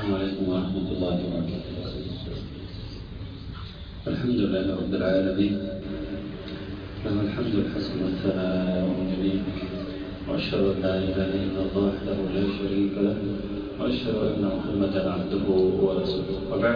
السلام عليكم ورحمة الله وبركاته الحمد لله رب العالمين له الحمد الحسن والثناء الجميل وأشهد أن لا إله إلا الله وحده لا شريك له وأشهد أن محمدا عبده ورسوله وبعد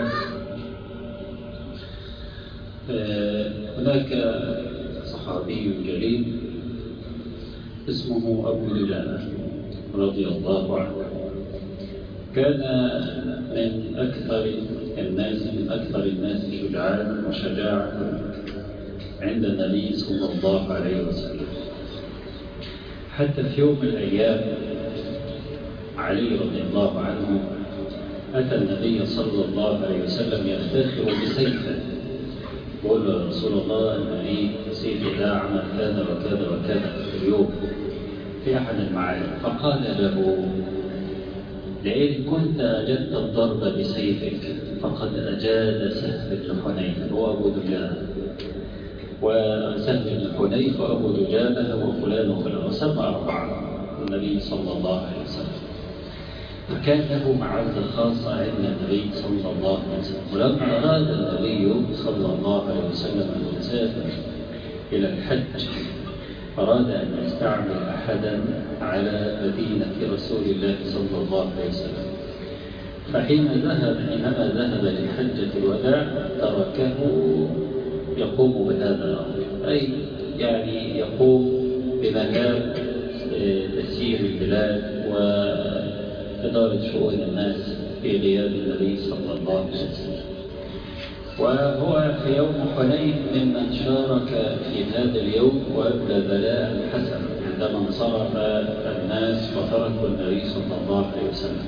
آه، هناك صحابي جليل اسمه أبو دجانة رضي الله عنه كان من أكثر الناس من أكثر الناس شجاعا وشجاعة عند النبي صلى الله عليه وسلم حتى في يوم من الأيام علي رضي الله عنه أتى النبي صلى الله عليه وسلم يفتخر بسيفه يقول له يا رسول الله أن لي سيف ده عمل كذا وكذا وكذا في اليوم في أحد المعارك فقال له لئن كنت أجدت الضرب بسيفك فقد أجاد سهل بن حنيف هو أبو دجانة وسهل بن حنيف وأبو دجانة وفلان وفلان وسمى أربعة النبي صلى الله عليه وسلم فكان له معزة خاصة عند النبي صلى الله عليه وسلم ولما أراد النبي صلى الله عليه وسلم أن يسافر إلى الحج أراد أن يستعمل أحدا على مدينة رسول الله صلى الله عليه وسلم فحين ذهب حينما ذهب لحجة الوداع تركه يقوم بهذا الأمر أي يعني يقوم بمجال تسيير البلاد وإدارة شؤون الناس في غياب النبي صلى الله عليه وسلم وهو في يوم حنين ممن شارك في هذا اليوم وأبلى بلاء حسنا عندما انصرف الناس وتركوا النبي صلى الله عليه وسلم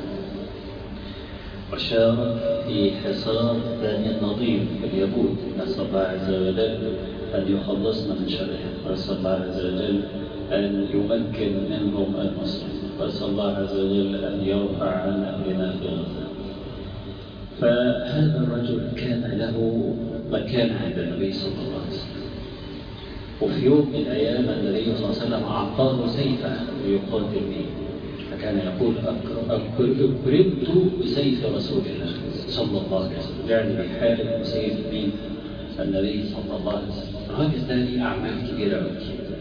وشارك في حصار بني النضير اليهود نسأل الله عز وجل أن يخلصنا من شرهم وأسأل الله عز وجل أن يمكن منهم النصر وأسأل الله عز وجل أن يرفع عن أهلنا في غزة فهذا الرجل كان له مكان عند النبي صلى الله عليه وسلم وفي يوم من الأيام النبي صلى الله عليه وسلم أعطاه سيفه ليقاتل به فكان يقول أكرمت بسيف رسول الله صلى الله عليه وسلم يعني بحارب بسيف مين النبي صلى الله عليه وسلم الراجل ده ليه أعمال كبيرة قوي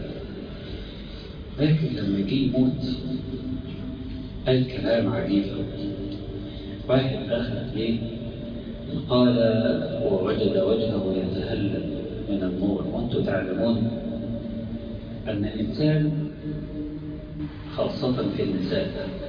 لكن لما جه يموت قال كلام عجيب قوي واحد دخل عليه قال ووجد وجهه يتهلل من النور وانتم تعلمون أن الإنسان خاصة في النساء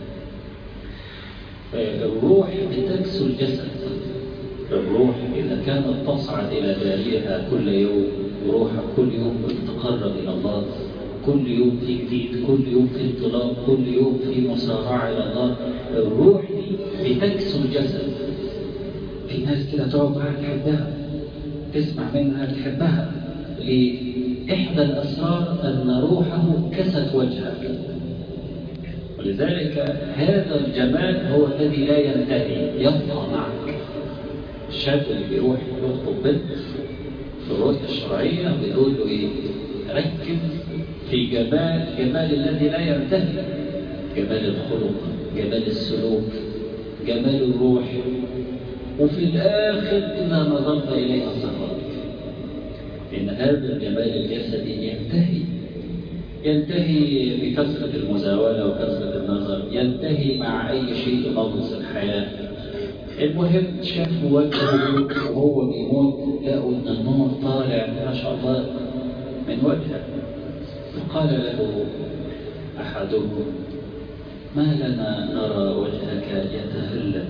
الروح بتكسو الجسد الروح إذا كانت تصعد إلى بارئها كل يوم وروحها كل يوم بتتقرب إلى الله كل يوم في جديد كل يوم في انطلاق كل يوم في مسارعة إلى الله الروح دي بتكسو الجسد في ناس كده تقعد معاها تحبها تسمع منها تحبها ليه؟ إحدى الأسرار أن روحه كست وجهك ولذلك هذا الجمال هو الذي لا ينتهي يبقى معك الشاب اللي بيروح يخطب بنت في الرؤية الشرعية بيقول له إيه؟ ركز في جمال جمال الذي لا ينتهي جمال الخلق جمال السلوك جمال الروح وفي الآخر إذا نظرت إليها صغرت إن هذا الجمال الجسدي ينتهي ينتهي بكثرة المزاولة وكثرة النظر ينتهي مع أي شيء ناقص الحياة المهم شافوا وجهه وهو بيموت لقوا ان النور طالع ما شاء الله من وجهه فقال له احدهم ما لنا نرى وجهك يتهلل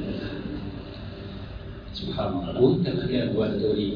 سبحان الله وانت مكان واحد اريد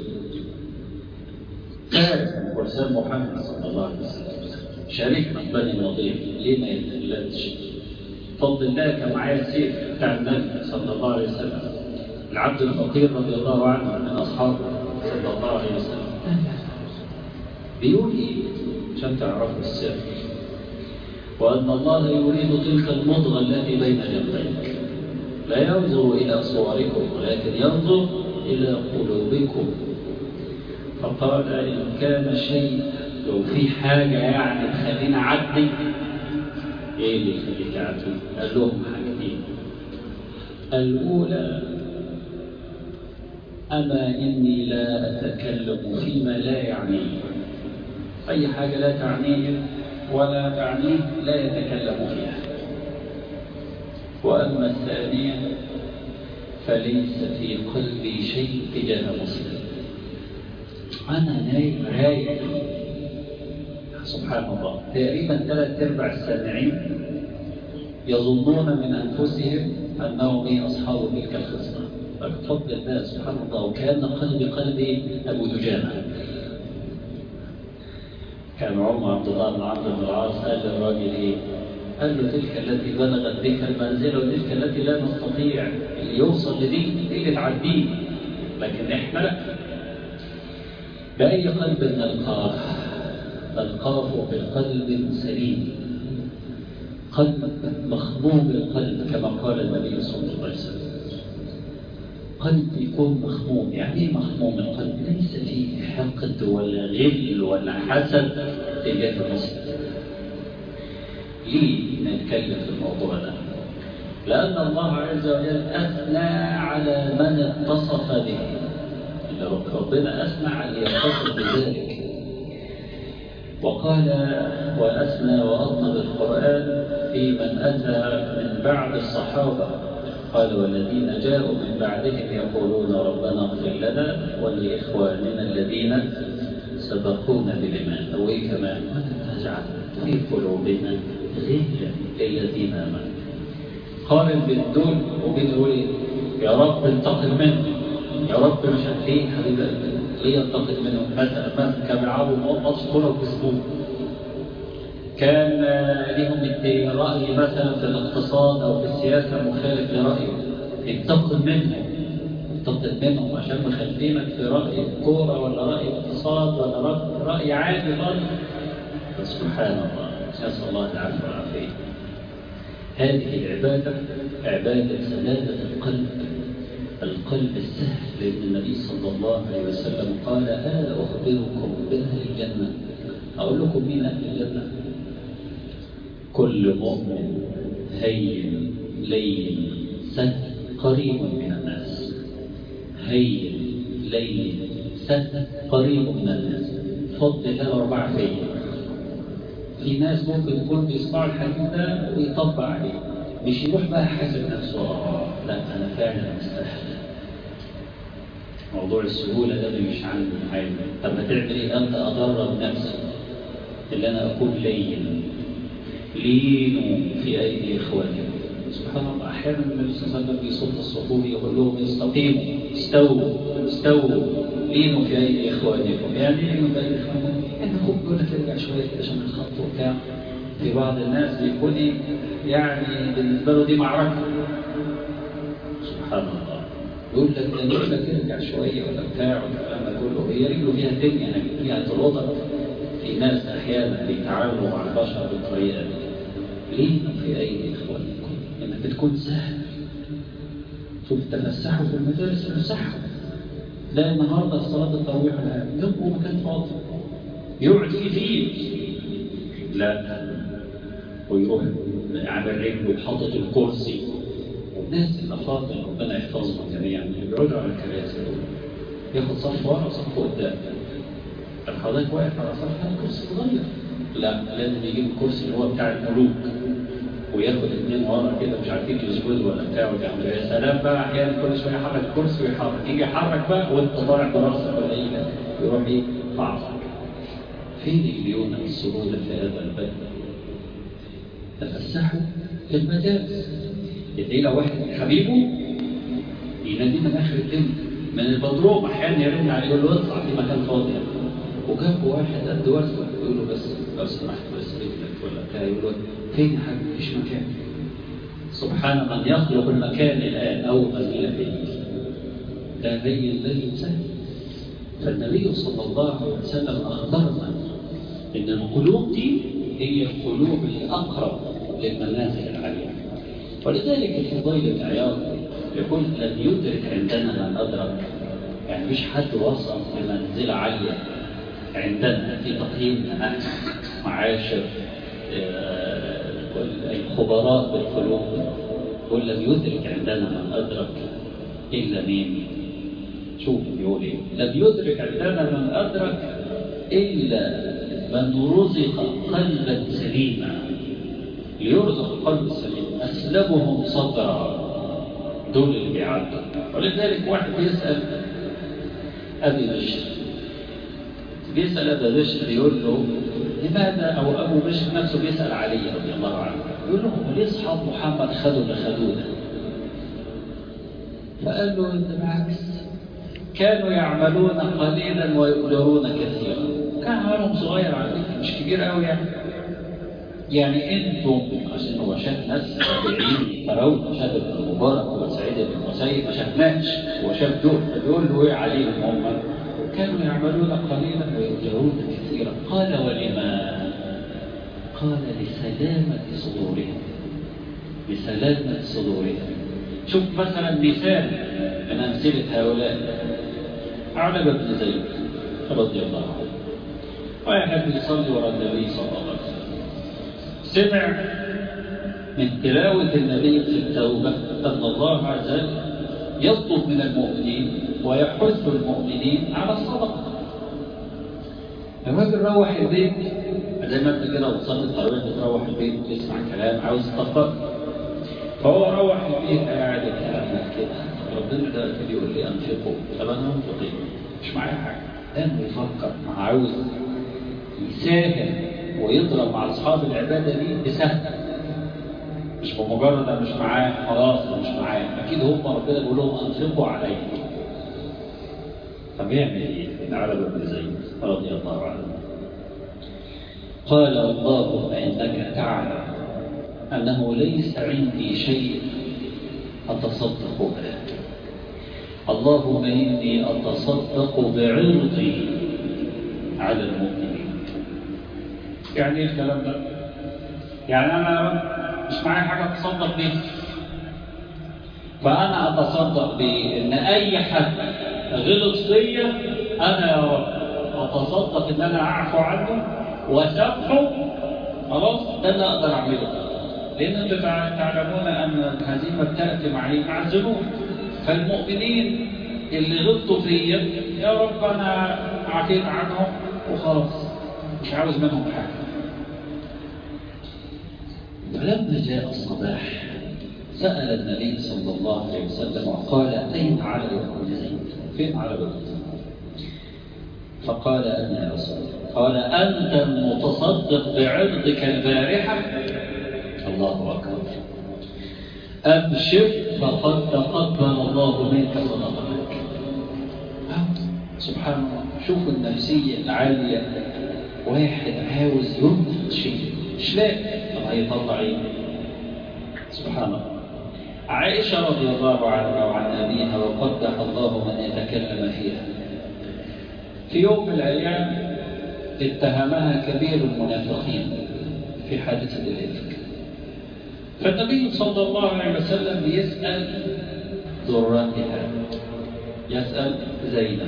فارس ورسال محمد صلى الله عليه وسلم شريك من بني النضير ليه ما يتهللش فضل الله كان معايا السيف بتاع النبي صلى الله عليه وسلم العبد الفقير رضي الله عنه من اصحابه صلى الله عليه وسلم بيقول ايه عشان تعرفوا السر وان الله يريد تلك المضغه التي بين جنبيك لا ينظر الى صوركم ولكن ينظر الى قلوبكم فقال ان كان شيء لو في حاجه يعني تخليني اعدي ايه اللي يخليك اعدي قال لهم حاجتين الأولى أما إني لا أتكلم فيما لا يعنيه أي حاجة لا تعنيه ولا تعنيه لا يتكلم فيها وأما الثانية فليس في قلبي شيء تجاه مسلم أنا نايم رايق سبحان الله تقريبا ثلاث أرباع السامعين يظنون من أنفسهم أنهم هي أصحاب تلك الخصلة بفضل الله سبحان الله وكان قلبي قلبي أبو دجانة كان عمر عبد الله بن عمرو بن العاص قال للراجل ايه؟ قال له تلك التي بلغت بك المنزله وتلك التي لا نستطيع اللي يوصل لدي دي اللي تعديه لكن احنا لا بأي قلب نلقاه نلقاه بقلب سليم قلب مخموم القلب كما قال النبي صلى الله عليه وسلم قلب يكون مخموم يعني ايه مخموم القلب ليس فيه حقد ولا غل ولا حسد تجاه المسلم ليه نتكلم في الموضوع ده لأن الله عز وجل أثنى على من اتصف به اللي ربنا أثنى على يتصف بذلك وقال وأثنى وأطنى بالقرآن في من أتى من بعد الصحابة قال والذين جاءوا من بعدهم يقولون ربنا اغفر لنا ولإخواننا الذين سبقونا بالإيمان وإيه كمان ولا تجعل في قلوبنا غلا للذين آمنوا قارن بين دول وبين دول إيه؟ يا رب انتقم منهم يا رب مش عارف ايه حبيب قلبي ليه انتقم منهم مثلا مثلا كانوا بيلعبوا ماتش كوره وكسبوه كان لهم رأي مثلا في الاقتصاد أو في السياسة مخالف لرأيه انتقم منهم انتقم منهم عشان مخالفينك في رأي الكورة ولا رأي الاقتصاد ولا رأي, رأي عادي خالص سبحان الله نسأل الله العفو والعافية هذه العبادة عبادة سلامة القلب القلب السهل لأن النبي صلى الله عليه وسلم قال ألا أخبركم بأهل الجنة أقول لكم مين أهل الجنة كل مؤمن هين لين سهل قريب من الناس هين لين سهل قريب من الناس فضل الله أربعة فيه في ناس ممكن يكون بيسمعوا الحديث ده ويطبق عليه مش يروح بقى حاسب نفسه اه لا انا فعلا مستحيل موضوع السهولة ده مش عندي حاجة طب هتعمل ايه انت ادرب نفسي اللي انا اكون لين لينوا في ايدي اخوانكم سبحان الله احيانا النبي صلى الله عليه وسلم بيصف الصفوف يقول لهم استقيموا استووا استووا لينوا في ايدي اخوانكم يعني لينوا في ايدي اخوانكم يعني خد يقول لك ارجع شويه كده عشان الخط وبتاع في بعض الناس بيكون يعني بالنسبه له دي معركه سبحان الله يقول لك ده يقول لك ارجع شويه ولا بتاع والكلام ده كله هي رجله فيها دنيا يعني فيها تلوضه في ناس احيانا بيتعاملوا مع البشر بالطريقه دي ليه في ايدي اخوانكم انك بتكون سهل شوف تفسحوا في المدارس تفسحوا لا النهارده صلاه التراويح ولا جنبه مكان فاضي يقعد فيه فيه لا ويروح على الرجل وحاطط الكرسي الناس الافاضل ربنا يحفظهم جميعا اللي بيقعدوا على الكراسي دول ياخد صف ورا وصف قدام طب حضرتك واقف على صف هذا كرسي صغير لا لازم يجيب الكرسي اللي هو بتاع الملوك وياخد اثنين ورا كده مش عارفين يسجدوا ولا بتاع ويعملوا يا سلام بقى احيانا كل شويه يحرك الكرسي ويحرك يجي يحرك بقى وانت طالع براسك ولا ايه يروح ايه فعصك فين الليونة والسهولة في هذا البلد تفسحوا في المدارس يدعي له واحد حبيبه يناديه من اخر الدنيا من البدروم احيانا يرن عليه يقول له اطلع في مكان فاضي وجنبه واحد قد وزنه يقول له بس لو سمحت بس رجلك ولا بتاع يقول له فين يا حبيبي مفيش مكان سبحان من يخلق المكان الان اول ما جه فيه ده هي الذي سهل فالنبي صلى الله عليه وسلم اخبرنا ان القلوب دي هي القلوب الاقرب للمنازل العاليه ولذلك الفضيل بن عياض يقول لم يدرك عندنا من ادرك يعني مش حد وصل لمنزله عاليه عندنا في تقييمنا نحن معاشر الخبراء بالقلوب يقول لم يدرك عندنا من أدرك إلا مين شوف بيقول إيه لم يدرك عندنا من أدرك إلا من رزق قلبا سليما ليرزق القلب السليم أسلمهم صدرا دول اللي بيعدوا ولذلك واحد بيسأل أبي بشر بيسأل أبا بشر يقول له لماذا أو أبو بشر نفسه بيسأل علي رضي الله عنه يقول له هم ليه أصحاب محمد خدوا اللي خدونا فقال له أنت بالعكس كانوا يعملون قليلا ويؤجرون كثيرا كان عملهم صغير على فكرة مش كبير قوي يعني يعني انتم عشان هو شاف ناس تابعين ترون شاف ابن مبارك وسعيد بن المسيب ما شافناش هو شاف دول فبيقول له ايه عليهم هم كانوا يعملون قليلا ويؤجرون كثيرا قال ولما قال لسلامة صدورهم لسلامة صدورهم شوف مثلا مثال من أمثلة هؤلاء أعلم بن زيد رضي الله عنه واحد يصلي وراء النبي صلى الله عليه وسلم سمع من تلاوة النبي في التوبة أن الله عز وجل يطلب من المؤمنين ويحث المؤمنين على الصدقة الراجل روح البيت زي ما انت كده وصلت التراويح بتروح البيت تسمع كلام عاوز تطبق فهو روح البيت قاعد يتأمل كده ربنا دلوقتي بيقول لي انفقوا طب انا انفق ايه؟ مش معايا حاجه لانه يفكر ما عاوز يساهم ويضرب مع اصحاب العباده دي بسهم مش بمجرد انا مش معاه خلاص انا مش معاه اكيد هم ربنا بيقول لهم انفقوا علي طب يعمل ايه؟ على بن زيد رضي الله عنه قال اللهم انك تعلم انه ليس عندي شيء اتصدق به اللهم اني اتصدق بعرضي على المؤمنين يعني ايه الكلام ده يعني انا مش معايا حاجه اتصدق بيها فانا اتصدق بان اي حد غلط فيا انا يا رب اتصدق ان انا اعفو عنه واسامحه خلاص ده اللي اقدر اعمله لان انتم تعلمون ان الهزيمه بتاتي مع مع الذنوب فالمؤمنين اللي غلطوا فيا يا رب انا عفيت عنهم وخلاص مش عاوز منهم حاجه فلما جاء الصباح سأل النبي صلى الله عليه وسلم وقال أين على بن زيد؟ فين على بن زيد؟ فقال أنا يا رسول الله قال أنت المتصدق بعرضك البارحة الله أكبر أبشر فقد تقبل الله منك صدقتك سبحان الله شوف النفسية العالية واحد عاوز ينفق شيء مش لاقي طب هيطلع ايه سبحان الله عائشة رضي الله عنها وعن أبيها وقدح الله من يتكلم فيها في يوم من الأيام اتهمها كبير المنافقين في حادثة الإفك فالنبي صلى الله عليه وسلم بيسأل ذراتها يسأل زينب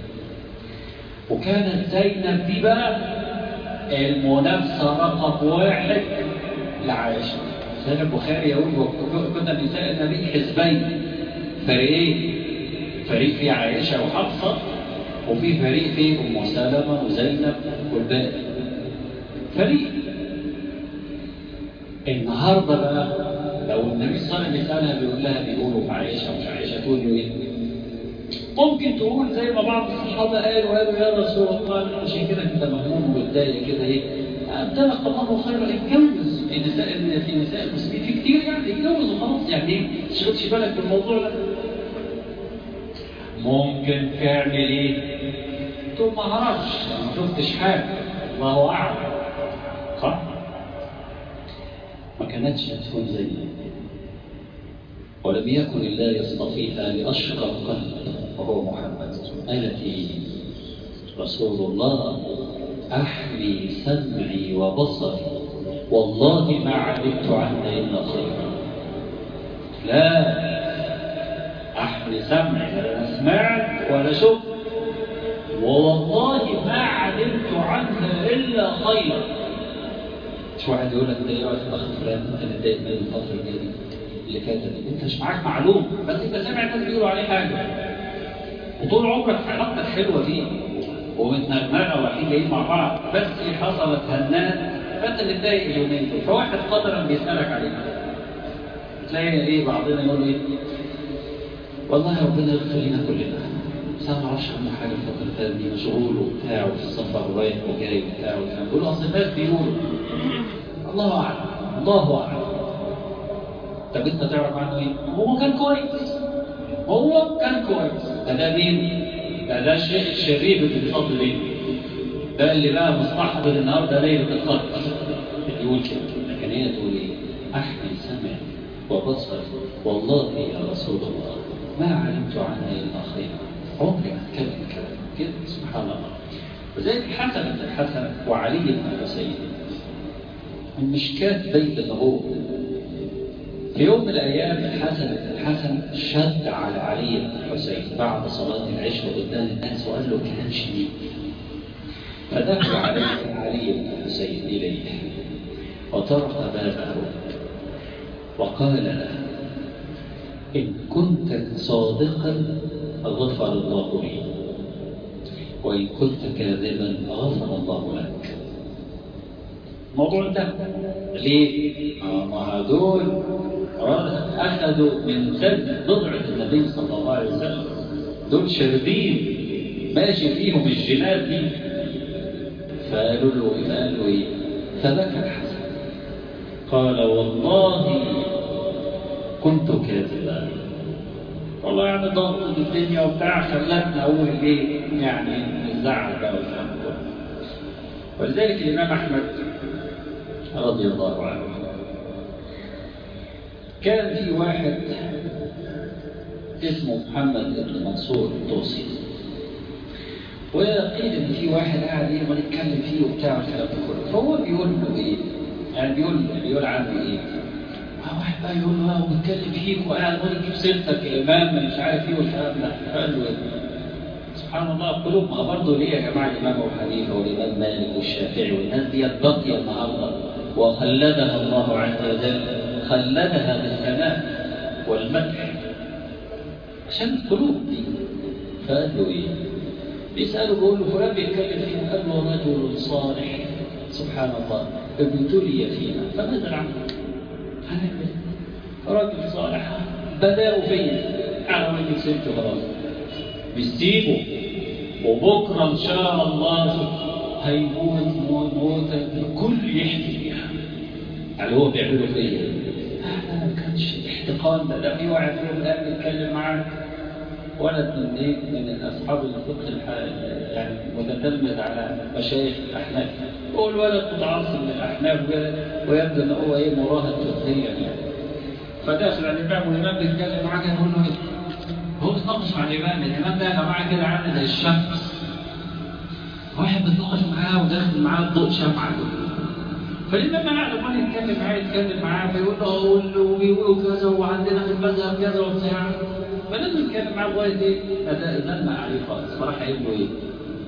وكانت زينب دي بقى المنافسة رقم واحد لعائشة سيد البخاري يقول كنا نساء النبي حزبين فريقين فريق فيه عائشة وحفصة وفي فريق فيه أم سلمة وزينب والباقي فريق النهارده بقى لو النبي صلى الله عليه وسلم بيسألها بيقول لها بيقولوا في عائشة ومش عائشة تقول له ايه؟ ممكن تقول زي ما بعض الصحابة قالوا قالوا يا رسول الله عشان كده انت مهموم ومتضايق كده ايه؟ ابدلك الله خيرا اتجوز في نساء في نساء المسلمين في كتير يعني اتجوز وخلاص يعني ايه؟ ما تشغلش بالك بالموضوع ده. ممكن تعمل ايه؟ تقول ما اعرفش ما شفتش حاجه الله اعلم صح؟ ما كانتش هتكون زي ولم يكن الله يصطفيها لأشقى القلب وهو محمد قالت إيه؟ رسول الله أحمي سمعي وبصري والله ما علمت عنه إلا خيرا لا أحمي سمعي لا أنا سمعت ولا شفت والله ما علمت عنها إلا خيرا مش واحد يقول لك ده يقعد اخ فلان انت متضايق من الفتره الجايه دي اللي فاتت دي انت مش معاك معلومه بس انت سامع الناس بيقولوا عليه حاجه وطول عمرك علاقتك حلوه بيه ومتنغمغه ورايحين جايين مع بعض بس حصلت هنات فانت متضايق اليومين دول فواحد قدرا بيسالك عليها تلاقي ايه بعضنا يقول ايه والله ربنا يغفر لنا كلنا بس انا ما اعرفش عنه حاجه الفتره اللي فاتت دي مشغول وبتاع وفي السفر ورايح وجاي وبتاع والكلام بيقولوا اصل الناس بيقولوا الله اعلم الله اعلم طب انت تعرف عنه ايه؟ هو كان كويس هو كان كويس ده ده مين؟ ده ده الشيخ الشريف اللي بيفضل ايه؟ ده اللي بقى مصلحته النهارده ليله القدر يقول كده لكن هي تقول ايه؟ احمد سمع وبصر والله يا رسول الله ما علمت عنها الا خيرا عمري ما اتكلم كلام كده سبحان الله وزي الحسن بن الحسن وعلي بن الحسين المشكات بيت النبوة في يوم من الأيام الحسن بن الحسن شد على علي بن الحسين بعد صلاة العشاء قدام الناس وقال له كلام شديد فدخل عليه علي بن الحسين إليه وطرق بابه وقال له إن كنت صادقا غفر الله لي وإن كنت كاذبا غفر الله لك الموضوع انتهى ليه؟ ما هدول أخذوا من ذنب بضعة النبي صلى الله عليه وسلم دول شاربين ماشي فيهم الجنات دي فقالوا له قالوا له ايه؟ فبكى الحسن قال والله كنت كاذبا والله يعني ضغط الدنيا وبتاع خلتنا اقول ايه يعني الزعل بقى والكلام ده ولذلك الامام احمد رضي الله عنه كان في واحد اسمه محمد بن منصور الطوسي وقيل ان في واحد قاعد ايه ما نتكلم فيه وبتاع والكلام ده كله فهو بيقول له ايه؟ يعني بيقول بيقول عنه ايه؟ واحد بقى يقول له اه بنتكلم فيك وقاعد وانا اجيب سيرتك يا امام مش عارف ايه والكلام ده فقال له ايه؟ سبحان الله قلوب ما برضه ليه يا جماعه الامام ابو حنيفه والامام مالك والشافعي والناس ديت باقيه النهارده وخلدها الله عز وجل خلدها بالثناء والمدح عشان القلوب دي فقال له ايه؟ بيسأله بيقول له فلان بيتكلم فيه قال له رجل صالح سبحان الله ابتلي فينا فماذا نعمل؟ هنعمل راجل صالح بدأوا فيا على ما سبته خلاص مش سيبه وبكره ان شاء الله هيموت موت موتة الكل يحكي فيها يعني هو بيعمله فيا هذا ما كانش احتقان ده ده في واحد فيهم قاعد بيتكلم معاه ولد من ايه من اصحاب الفقه يعني متتلمذ على مشايخ الاحناف هو الولد متعصب للاحناف ويبدو ان هو ايه مراهق فقهيا يعني فداخل على الامام والامام بيتكلم معاه كده يقول له ايه هو بيتناقش مع الامام الامام ده يا جماعه كده عامل زي الشمس واحد بيتناقش معاه وداخل معاه الضوء شمعة فالإمام قاعد عمال يتكلم معاه يتكلم معاه فيقول له أقول له وبيقولوا كذا وعندنا في المذهب كذا وبتاع فلازم يتكلم معاه لغاية إيه؟ زنق عليه خالص فراح قايل له إيه؟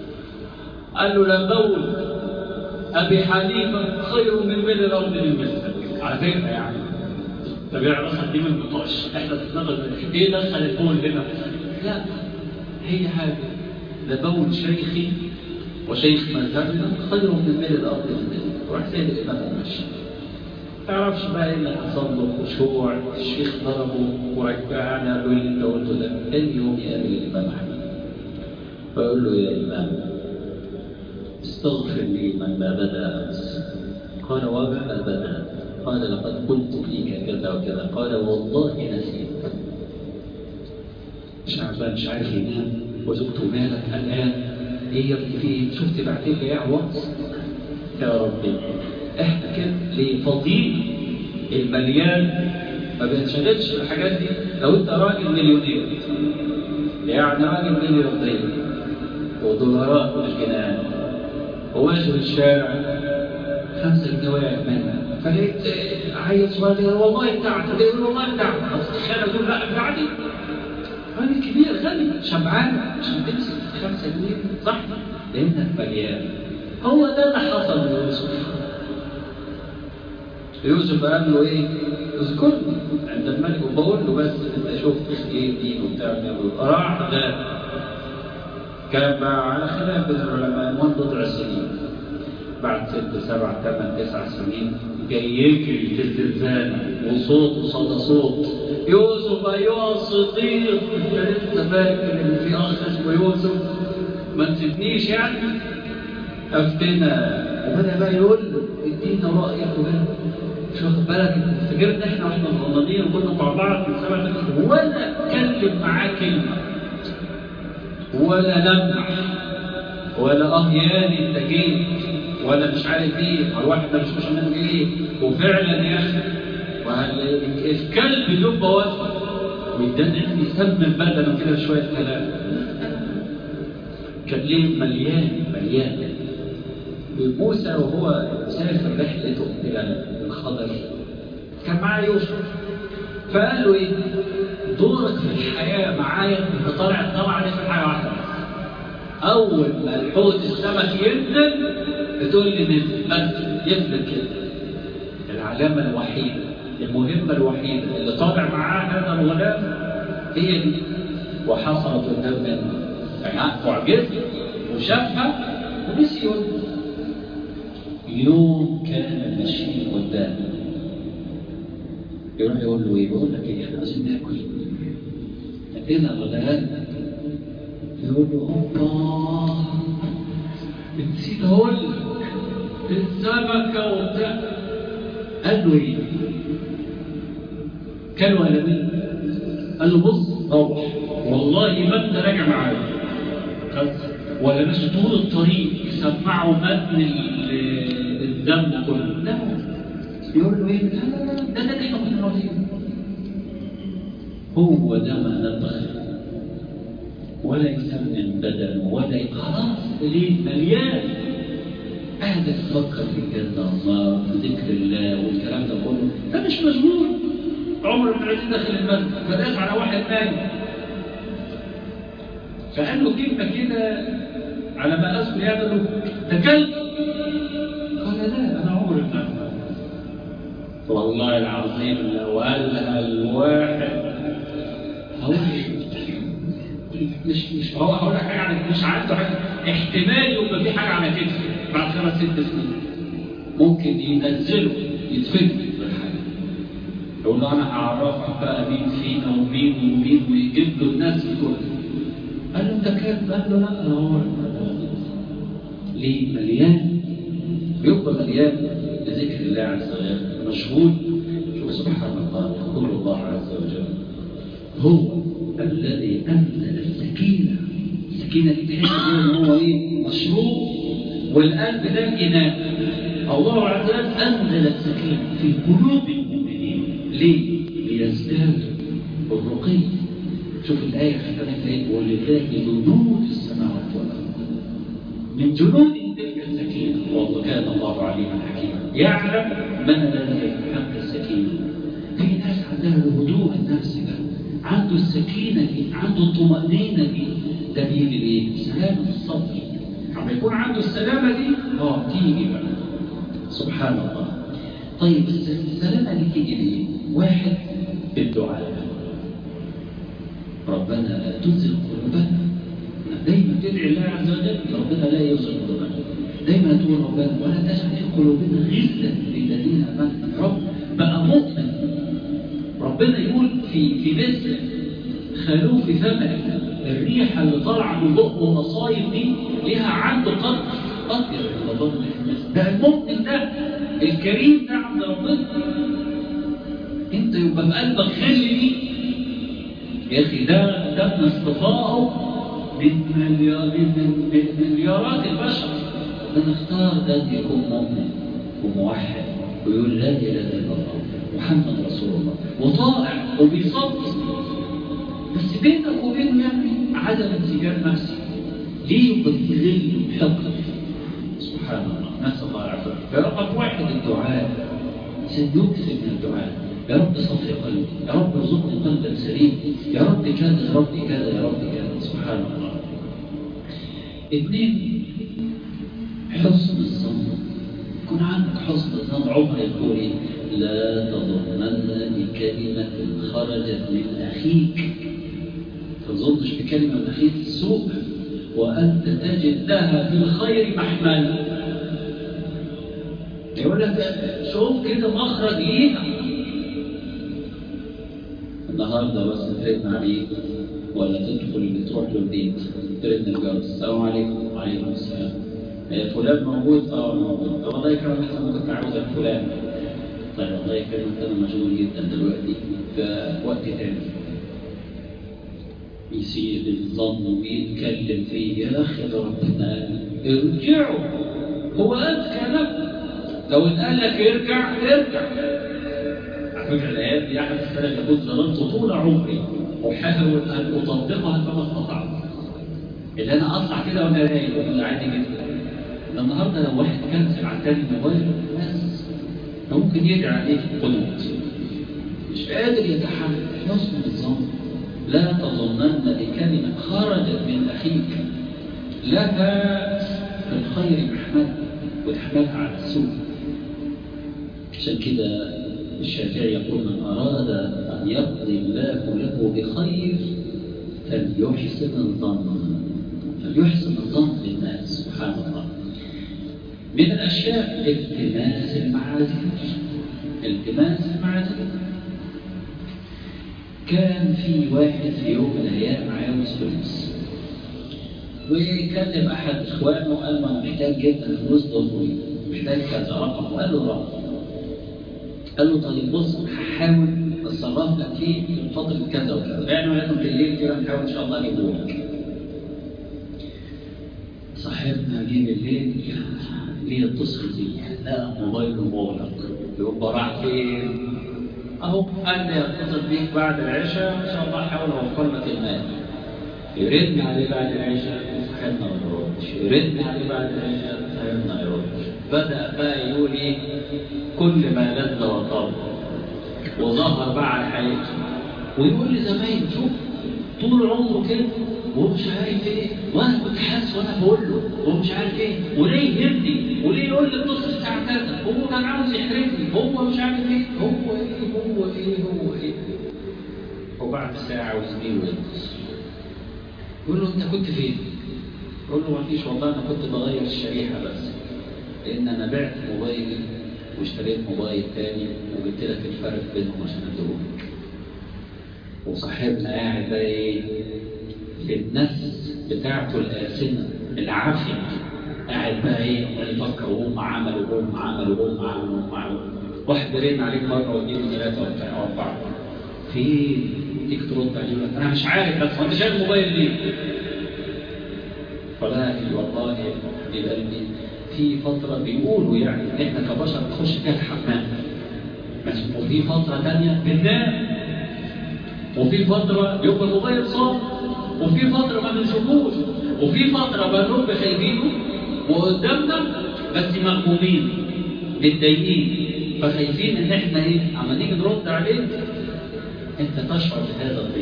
قال له لبول أبي حنيفة خير من ملء الأرض من مثلك على فكرة يعني طب يا راسك دي ما بتطقش احنا بنتنقل ايه دخل البول هنا؟ لا هي حاجة لبول شيخي وشيخ مذهبنا خير من ملء الأرض من مثلك وراح سيد الإمام ومشي تعرفش بقى ايه اللي حصل له خشوع الشيخ ضربه ورجعنا قال له اللي انت قلته ده تاني يوم يقابل الامام احمد فيقول له يا امام استغفر لي من ما بدا امس قال وما بدا قال لقد قلت فيك كذا وكذا قال والله نسيت شعبان مش عارف ينام وزوجته مالك الان ايه يا ابني في ايه شفت بعتين لي ايه واتس يا ربي احنا كده لفضيل المليان ما بينشغلش بالحاجات دي لو انت راجل مليونير يعني راجل مليونير ودولارات بالجنان وماشي في الشارع خمسة جنيهات منها فلقيت عيل صغير يقول والله بتاعتي يقول والله بتاعتي الخيانة تقول لا بتاعتي راجل كبير غني شبعان عشان تمسك خمسة جنيه صح لانك مليان هو ده اللي حصل ليوسف يوسف قال له ايه اذكرني عند الملك وبقول له بس انت شفت ايه الدين وبتاع راح غاب كان بقى على خلاف بين العلماء منذ بضع سنين بعد ست سبع ثمان تسع سنين جاي يجري في الزنزانة وصوت وصدى صوت يوسف أيها الصديق أنت لسه فاكر إن في أخ اسمه يوسف ما نسيتنيش يعني أفتنا وبدأ بقى يقول له ادينا رأيك وبقى مش واخد بالك انت فاكر ان احنا واحنا صغيرين وكنا مع بعض من سبع سنين ولا اتكلم معاه كلمه ولا لمح ولا اه ياني انت جيت ولا مش عارف ايه الواحد ده مش مش منه ايه وفعلا يا اخي الكلب يبقى واقف ويدان يسمم بدنه كده شويه كلام كان ليه مليان مليان موسى وهو سافر رحلته الى الخضر كان معاه يوسف فقال له ايه دورك في الحياه معايا انت طالع الطلعه دي في حاجه واحده اول ما الحوت السمك ينزل بتقول لي نزل بس ينزل كده العلامه الوحيده المهمه الوحيده اللي طالع معاه هذا الغلام هي دي وحصلت قدام منه يعني معجزه وشافها ونسي يقول يوم كان ماشيين قدامه يروح يقول له ايه؟ بقول لك ايه احنا عايزين ناكل لقينا غداء يقول له اوبا نسيت اقول السمكه وبتاع قال له ايه؟ كانوا قلمين قال له بص روح والله ما انت راجع معايا ولا بس طول الطريق يسمعوا متن الذنب كله لا يقول له ايه لا لا لا ده ده احنا كنا راضيين هو ده ما نبغي ولا يسمن بدنه ولا خلاص ليه مليان قاعد تفكر في الجنه الله في ذكر الله والكلام ده كله ده مش مشغول عمر بن عزيز داخل المسجد فداس على واحد نايم فقال له كلمه كده على ما اذكر يعني له ده كلب قال لا انا عمري بن عزيز والله العظيم لو قالها الواحد هو مش مش هو هقول لك حاجه عن مش عنده حاجه احتمال يبقى في حاجه على كتفه بعد خمس ست سنين ممكن ينزله يتفك بالحاجه يقول له انا هعرفك بقى مين فينا ومين ومين ويجيب له الناس الكل قال له انت كذب قال له لا انا هو ليه مليان بيبقى مليان بذكر الله عز وجل مشغول شوف سبحان الله يقول الله عز وجل هو الذي انزل السكينه السكينه دي تحس ان هو ايه مشروب والقلب ده الاناء الله عز وجل انزل السكينه في قلوب المؤمنين ليه؟ ليزدادوا الرقي شوف الايه ختمتها ايه ولله جنود السماوات والارض من جنود تلك السكينه والله كان الله عليما حكيما يعلم من الذي يستحق السكينه في ناس عندها الهدوء النفسي ده عنده السكينه دي عنده الطمانينه دي ده بيجي بايه؟ سلامه الصدر لما يكون عنده السلامه دي اه تيجي بقى سبحان الله طيب السلامه دي تيجي بايه؟ واحد بالدعاء ربنا لا تزغ قلوبنا دايما تدعي الله عز وجل ربنا لا يزغ قلوبنا دايما تقول ربنا ولا تجعل في قلوبنا غلا للذين امنوا يا رب بقى مؤمن ربنا يقول في في مثل خلوف فمه الريحه اللي طالعه من بقه المصايب دي ليها عنده قدر اطيب من ظن ده المؤمن ده الكريم ده عند ربنا انت يبقى بقلبك غل ليه يا اخي ده ده من اصطفائه من مليار من مليارات البشر من اختار ده يكون مؤمن وموحد ويقول لا اله الا الله محمد رسول الله وطائع وبيصلي بس بينك وبينه يعني عدم انسجام نفسي ليه يبقى في غل وحقد سبحان الله نسال الله العافيه فرقم واحد الدعاء سيكثر من الدعاء يا رب صفي قلبي يا رب ارزقني قلبا سليم يا رب كذا يا رب كذا يا رب كذا سبحان الله اثنين حسن الظن يكون عندك حسن الظن عمر يقول ايه لا تظنن بكلمة خرجت من أخيك تظنش بكلمة من أخيك سوء وأنت تجد لها في الخير محمل يقول لك شوف كده مخرج ليها النهارده بس ترن عليك ولا تدخل بتروح له البيت ترن الجرس السلام عليكم وعليكم السلام إيه فلان موجود اه موجود طب الله يكرمك احنا كنت عاوزك فلان طيب الله يكرمك انا مشغول جدا دلوقتي في وقت تاني يسيب الظن ويتكلم فيه يا اخي ده ربنا ارجعوا هو اذكى لكم لو اتقال لك ارجع ارجع على فكره الايات دي احد السلف يقول ظلمت طول عمري احاول ان اطبقها كما استطعت اللي انا اطلع كده وانا رايق وانا عادي جدا ده النهارده لو واحد كنسل على التاني موبايل بس ممكن يدعي عليه في القنوت مش قادر يتحمل حسن الظن لا تظنن بكلمة خرجت من أخيك لها في الخير محمد وتحملها على السوء عشان كده الشافعي يقول من أراد أن يقضي الله له بخير فليحسن الظن فليحسن الظن بالناس سبحان الله من الأشياء التماس المعاذير التماس المعاذير كان في واحد في يوم من الأيام عاوز فلوس وكلم أحد إخوانه وقال له أنا محتاج جدا فلوس ضروري محتاج كذا رقم وقال له رقم قال له طيب بص هحاول اتصرف لك فيه في فترة كذا وكذا يعني لازم بالليل كده نحاول إن شاء الله أجيبه لك صاحبنا جه بالليل ليه اتصل بيه لا موبايله مغلق يبقى راح فين؟ اهو قال لي اتصل بيك بعد العشاء ان شاء الله احاول اوفر لك المال يرن عليه بعد العشاء صاحبنا ما يردش يرن عليه بعد العشاء صاحبنا ما يردش بدا بقى يقول ايه كل ما لذ وطاب وظهر بقى على حياته ويقول لزمايله شوف طول عمره كده وهو مش عارف ايه وانا كنت حاسس وانا بقول له وهو مش عارف ايه وليه يهدي وليه يقول لي اتصل الساعه كذا هو كان عاوز يحرجني هو مش عارف ايه هو ايه هو ايه هو ايه وبعد ساعه وزميله يتصل يقول له انت كنت فين؟ يقول له مفيش والله انا كنت بغير الشريحه بس لان انا بعت موبايلي واشتريت موبايل تاني وجبت لك الفرق بينهم عشان اديهولك وصاحبنا قاعد بقى ايه في النفس بتاعته الآسنة العافية قاعد بقى ايه يفكر وهم عملوا وهم عملوا وهم عملوا وهم عملوا واحد رن عليك مرة واثنين وثلاثة وبتاع وأربعة فين؟ تيجي ترد عليه يقول لك أنا مش عارف بس هو أنت شايل الموبايل ليه؟ والله والله حبيب قلبي في فترة بيقولوا يعني إحنا كبشر نخش فيها الحمام وفي فترة تانية بننام وفي فترة يبقى الموبايل صار وفي فترة ما بنشوفوش وفي فترة بنرد خايفينه وقدامنا بس مغمومين متضايقين فخايفين ان احنا ايه اما نيجي نرد عليه انت تشعر بهذا الضيق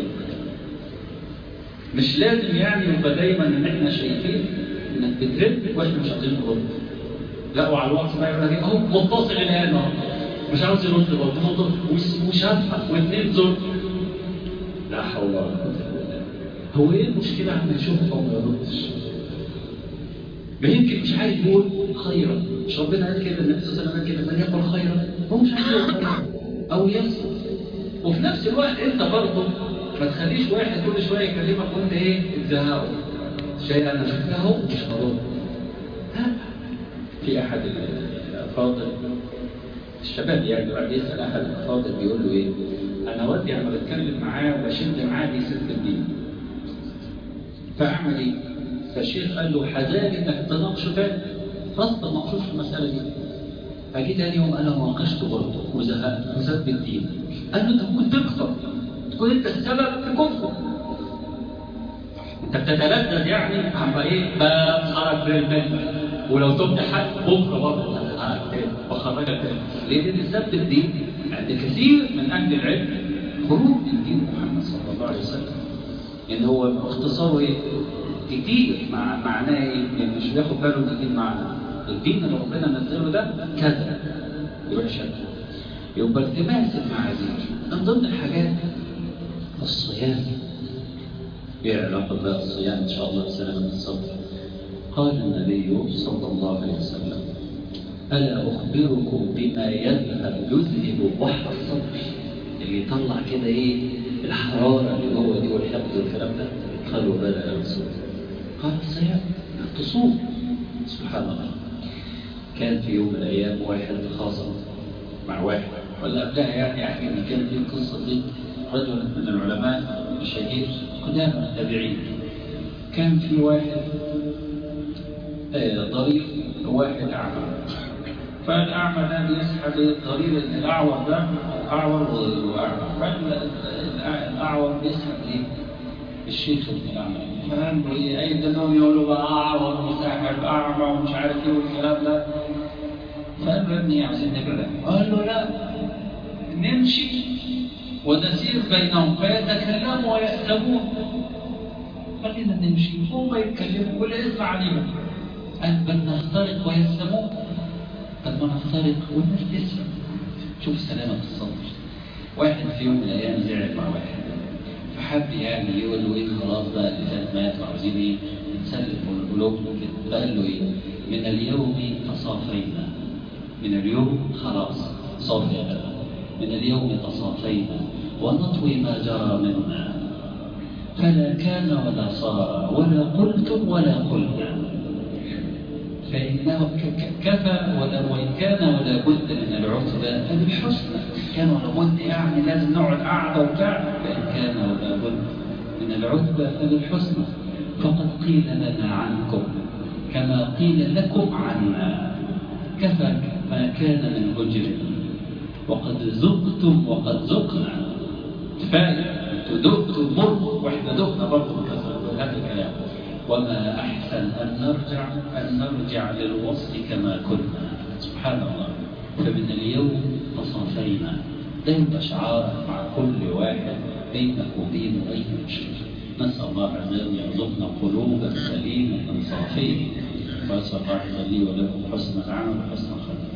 مش لازم يعني يبقى دايما ان احنا شايفين انك بترد واحنا مش عايزين نرد لا وعلى الوقت بقى يقول لك اهو متصل الان اهو مش عاوز يرد برضه وشافها واثنين زر لا حول ولا قوه هو ايه المشكلة عم نشوفه او ما يردش ما يمكن مش عارف يقول خيرا مش ربنا قال كده النبي صلى الله عليه وسلم قال كده من يقول خيرا هو مش عارف يقول خيرا او يصمت وفي نفس الوقت انت برضه ما تخليش واحد كل شويه يكلمك وانت ايه تزهقه شيء انا شفته مش هرد في احد الافاضل الشباب يعني بعد يسال احد الافاضل بيقول له ايه انا ودي لما بتكلم معاه وبشد معاه بيسد الدين فاعمل ايه فالشيخ قال له حذاري انك تناقشه تاني خلاص ما تناقشوش في المساله دي فجي تاني يوم انا ناقشته برضه وزهقت وساب الدين قال له انت ممكن تكفر تكون انت السبب في كفره انت بتتلذذ يعني عم ايه بخرج من المنبر ولو تبت حد بكره برضه بخرجك تاني لان سب الدين عند كثير من اهل العلم خروج من دين محمد صلى الله عليه وسلم ان هو اختصاره ايه كتير مع معناه ايه يعني مش بياخد باله من الدين معنى الدين اللي ربنا نزله ده كذا يروح شكله يبقى التماس المعاذير من ضمن الحاجات الصيام ايه علاقة بقى الصيام ان شاء الله بسلامة الصدر قال النبي صلى الله عليه وسلم ألا أخبركم بما يذهب يذهب بحر الصدر اللي يطلع كده ايه الحرارة اللي جوه دي والحقد والكلام ده قالوا بلى يا رسول قال الصيام تصوم سبحان الله كان في يوم من الأيام واحد خاصم مع واحد ولا قبلها يعني يعني ان كان في القصة دي رجل من العلماء الشهير قدام التابعين كان في واحد آه ضرير واحد أعمى فالأعمى ده بيسحب الضرير الأعور ده أعور وأعمى فالأعور بيسحب إيه؟ الشيخ ابن الأعمى فقال له إيه أي دنهم يقولوا بقى أعور وساحب أعمى ومش عارف إيه والكلام ده فقال له يا ابني عايزين نبعد قال له لا نمشي ونسير بينهم فيتكلموا ويأتمون خلينا نمشي هم يتكلموا ولا يسمع عليهم قال بل نخترق ويسمون طب ما نخترق والناس تسمع شوف سلامة الصدر واحد في يوم من الأيام زعل مع واحد فحب يعني يقول له ايه خلاص بقى اللي فات مات وعاوزين ايه نسلم قلوبنا كده فقال له ايه من اليوم تصافينا من اليوم خلاص صافي من اليوم تصافينا ونطوي ما جرى منا فلا كان ولا صار ولا قلتم ولا قلنا فإنه كفى وإن كان ولا بد من العتبى فبالحسنى كان ولا بد يعني لازم نقعد قعدة وبتاع فإن كان ولا بد من العتبى فبالحسنى فقد قيل لنا عنكم كما قيل لكم عنا كفى ما كان من هجر وقد ذقتم وقد ذقنا كفايه انتوا دقتوا مر واحنا دقنا برضه هذا الكلام وما احسن ان نرجع ان نرجع للوصف كما كنا سبحان الله فمن اليوم تصافينا ده يبقى شعار مع كل واحد بينك وبينه اي مشكله نسال الله ان يرزقنا قلوبا سليمه صافيه واسال الله لي ولكم حسن العمل وحسن الخلق